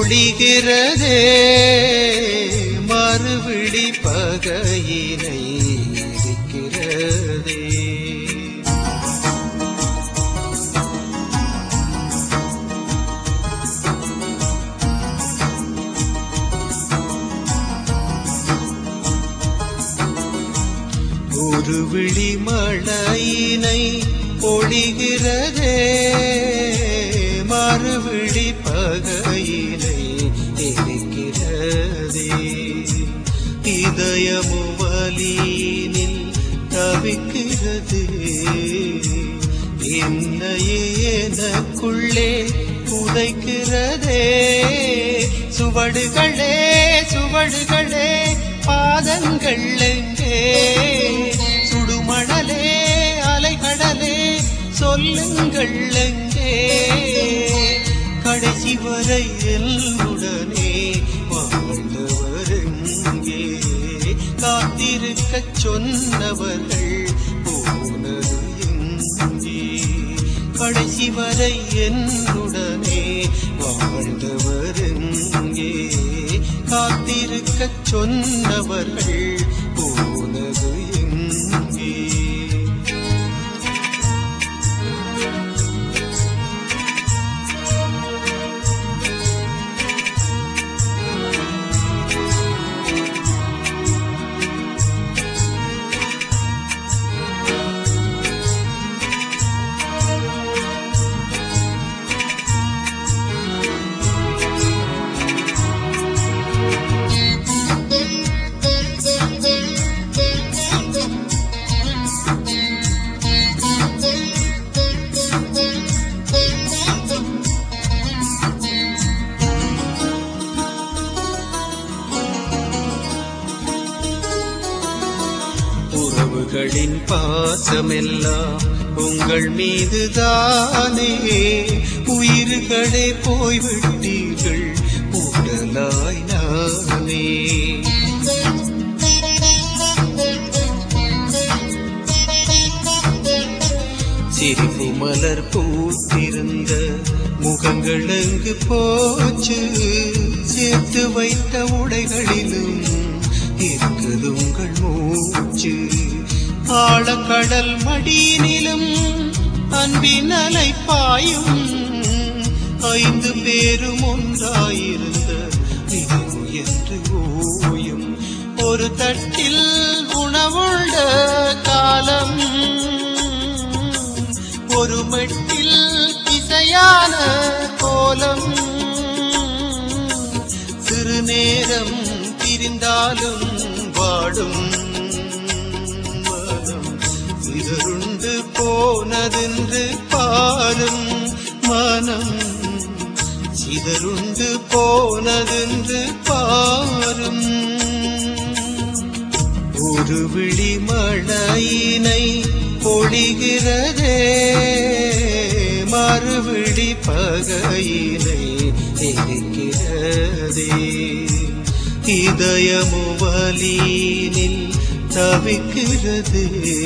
பொழிகிறதே மறுவிழி பகையினை இருக்கிறதே ஒரு விழி மழையினை பொழிகிறதே மறுவிழி பகையினை இருக்கிறதே இதயமு வலீனில் தவிக்கிறது என்னையே எனக்குள்ளே புதைக்கிறதே சுவடுகளே சுவடுகளே பாதங்கள் எங்கே சுடுமணலே அலைகடலே சொல்லுங்கள் எங்கே கடைசி வரை என்னுடனே வாழ்ந்தவர் எங்கே காத்திருக்கச் சொன்னவர்கள் போனது எங்கே கடைசி வரை என்னுடனே வாழ்ந்தவர் எங்கே காத்திருக்கச் சொன்னவர்கள் போனது எங்கே உறவுகளின் பாசமெல்லாம் உங்கள் மீதுதானே உயிர்களே போய்விட்டீர்கள் உடலாய் நானே சிரிப்பு மலர் பூத்திருந்த முகங்கள் எங்கு போச்சு சேர்த்து வைத்த உடைகளிலும் இருக்குது உங்கள் மூச்சு ஆழக்கடல் மடியினிலும் அன்பின் அலை பாயும் ஐந்து பேரும் ஒன்றாயிருந்த நினைவு என்று ஓயும் ஒரு தட்டில் உணவுள்ள காலம் ஒரு மெட்டில் இசையான கோலம் சிறு நேரம் பிரிந்தாலும் வாடும் மனம் சிதறுண்டு போனதென்று பாரும் மனம் சிதறுண்டு போனதென்று பாரும் ஒரு விழி மழையினை பொழிகிறதே மறுவிழி பகையினை இருக்கிறதே இதயமு வலீனில் தவிக்கிறது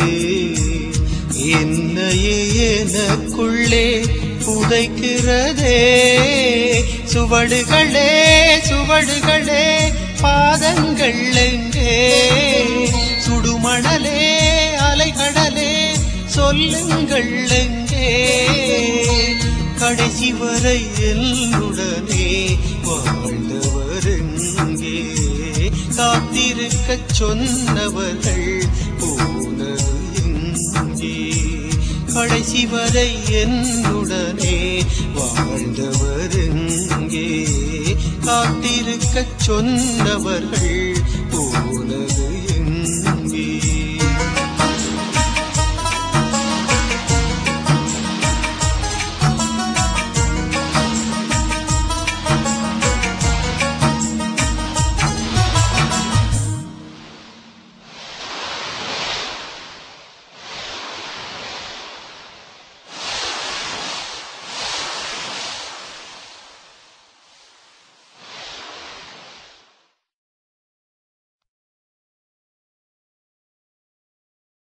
என்னையே எனக்குள்ளே புதைக்கிறதே சுவடுகளே சுவடுகளே பாதங்கள் எங்கே சுடுமணலே அலைகடலே சொல்லுங்கள் எங்கே கடைசி வரை என்னுடனே வாழ்ந்தவர் எங்கே காத்திருக்கச் சொன்னவர்கள் போனது எங்கே கடைசி வரை என்னுடனே வாழ்ந்தவர் எங்கே காத்திருக்கச் சொன்னவர்கள் போனது